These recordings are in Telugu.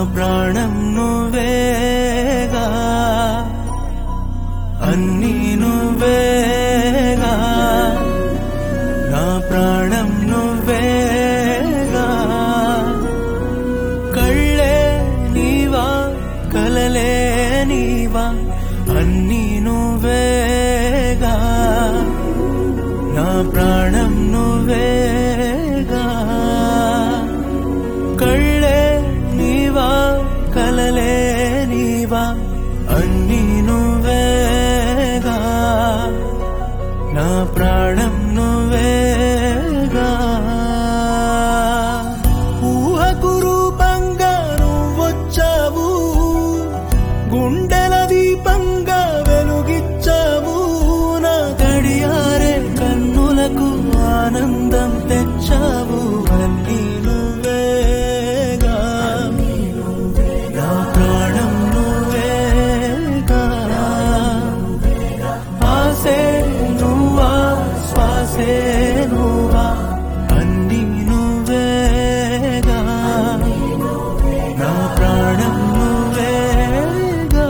ప్రాణం నువ్వేగా అన్నీ నువ్వేగా నా ప్రాణం నువ్వేగా కళ్ళే నీవా కలలే నీవా అన్నీ నువ్వేగా నా ప్రాణం నువ్వేగా కళ్ళే నీవా కలలే నీవా అన్నీ నువ్వేగా నా ప్రాణం నువ్వేగా ఊహకు రూపంగా నువ్వొచ్చావు గుండెల దీపంగా వెలుగిచ్చావు నా గడియారే కన్నులకు ఆనందం తెచ్చావు అన్నీ నువ్వేగా నా ప్రాణం నువ్వేగా ఆసే నువ్వా శ్వాసే నువ్వా అన్నీ నువ్వేగా నా ప్రాణం నువ్వేగా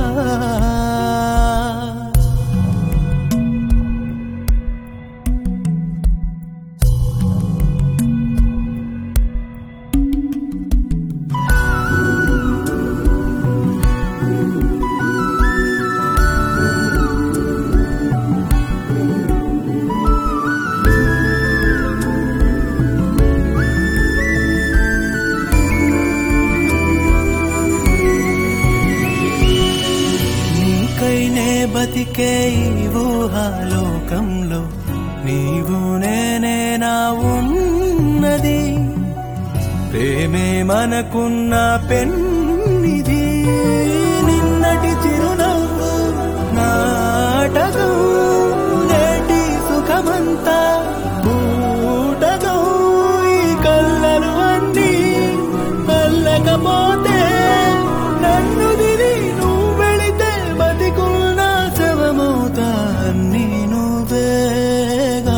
నీకైనే బతికే ఈ ఊహాలోకంలో నీవు నేనే నా ఉన్నది ప్రేమే మనకున్న పెన్నిది నిన్నటి చిరునవ్వు నాటకం నేటి సుఖమంతా బూటకం ఈ కళ్ళలు అన్నీ కళ్ళకపోతే నన్ను దిరి నువ్వు వెళితే బతికున్న శవమవుతా అన్నీ నువ్వేగా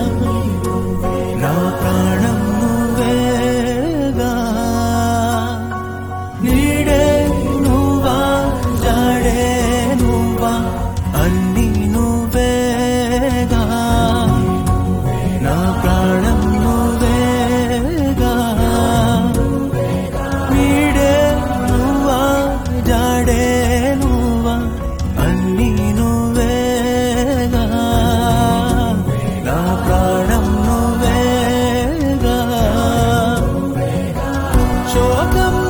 నా ప్రాణం నువ్వేగా నీడే నువ్వా జాడే నువ్వా అన్నీ నువ్వేగా నా ప్రాణం నువ్వేగా నీడే నువ్వా జాడే నువ్వా అన్నీ నువ్వేగా నా ప్రాణం నువ్వేగా శోకం